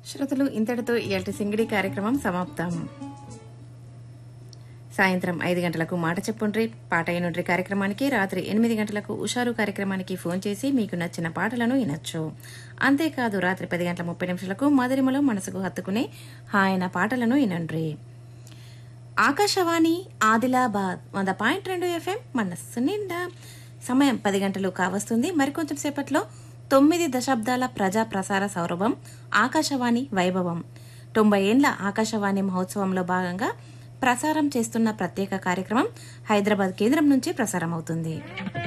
శ్రోతలు ఇంతటితో ఇయాల్టి సింగిడి కార్యక్రమం సమాప్తం సాయంత్రం ఐదు గంటలకు మాట చెప్పుండ్రి పాట అయినుండ్రి కార్యక్రమానికి రాత్రి ఎనిమిది గంటలకు ఉషారు కార్యక్రమానికి ఫోన్ చేసి మీకు నచ్చిన పాటలను వినొచ్చు అంతేకాదు రాత్రి పది గంటల ముప్పై నిమిషాలకు మధురిమలో మనసుకు హత్తుకునే హాయన పాటలను వినండ్రి ఆకాశవాణి ఆదిలాబాద్ వంద పాయింట్ రెండు ఎఫ్ఎం మనస్సు నిండా సమయం పది గంటలు కావస్తుంది మరికొంచెం సేపట్లో తొమ్మిది దశాబ్దాల ప్రజా ప్రసార సౌరభం ఆకాశవాణి వైభవం తొంభై ఏండ్ల ఆకాశవాణి మహోత్సవంలో భాగంగా ప్రసారం చేస్తున్న ప్రత్యేక కార్యక్రమం హైదరాబాద్ కేంద్రం నుంచి ప్రసారమవుతుంది